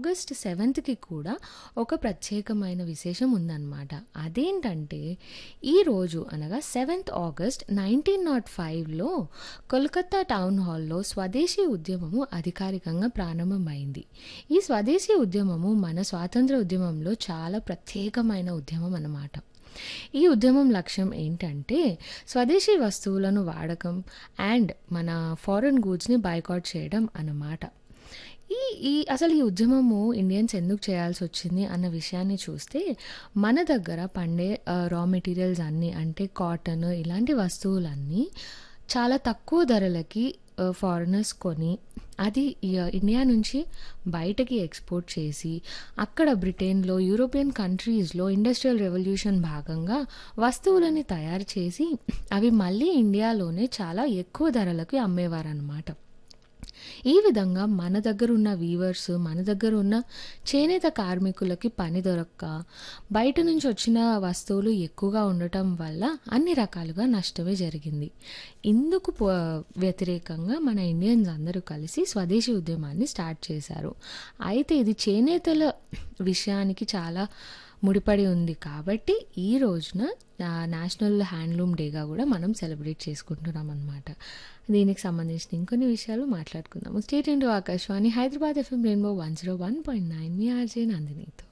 August సెవెంత్కి కూడా ఒక ప్రత్యేకమైన విశేషం ఉందన్నమాట అదేంటంటే ఈరోజు అనగా సెవెంత్ ఆగస్ట్ నైన్టీన్ నాట్ ఫైవ్లో కోల్కతా టౌన్ హాల్లో స్వదేశీ ఉద్యమము అధికారికంగా ప్రారంభమైంది ఈ స్వదేశీ ఉద్యమము మన స్వాతంత్ర ఉద్యమంలో చాలా ప్రత్యేకమైన ఉద్యమం అన్నమాట ఈ ఉద్యమం లక్ష్యం ఏంటంటే స్వదేశీ వస్తువులను వాడకం అండ్ మన ఫారెన్ గూడ్స్ని బైకాట్ చేయడం అన్నమాట ఈ ఈ అసలు ఈ ఉద్యమము ఇండియన్స్ ఎందుకు చేయాల్సి వచ్చింది అన్న విషయాన్ని చూస్తే మన దగ్గర పండే రా మెటీరియల్స్ అన్నీ అంటే కాటన్ ఇలాంటి వస్తువులన్నీ చాలా తక్కువ ధరలకి ఫారినర్స్ కొని అది ఇ- ఇండియా నుంచి బయటకి ఎక్స్పోర్ట్ చేసి అక్కడ బ్రిటన్లో యూరోపియన్ కంట్రీస్లో ఇండస్ట్రియల్ రెవల్యూషన్ భాగంగా వస్తువులని తయారు చేసి అవి మళ్ళీ ఇండియాలోనే చాలా ఎక్కువ ధరలకు అమ్మేవారనమాట ఈ విధంగా మన దగ్గర ఉన్న వీవర్స్ మన దగ్గర ఉన్న చేనేత కార్మికులకి పని దొరక్క బయట నుంచి వచ్చిన వస్తువులు ఎక్కువగా ఉండటం వల్ల అన్ని రకాలుగా నష్టమే జరిగింది ఇందుకు పో- వ్యతిరేకంగా మన ఇండియన్స్ అందరూ కలిసి స్వదేశీ ఉద్యమాన్ని స్టార్ట్ చేశారు అయితే ఇది చేనేతల విషయానికి చాలా ముడిపడి ఉంది కాబట్టి ఈ రోజున నా- నేషనల్ హ్యాండ్లూమ్ డేగా కూడా మనం సెలబ్రేట్ చేసుకుంటున్నాం అనమాట దీనికి సంబంధించిన ఇంకొన్ని విషయాలు మాట్లాడుకుందాము stay tuned to Akashvani Hyderabad FM rainbow one zero one point nine మీ ఆర్జే నందినితో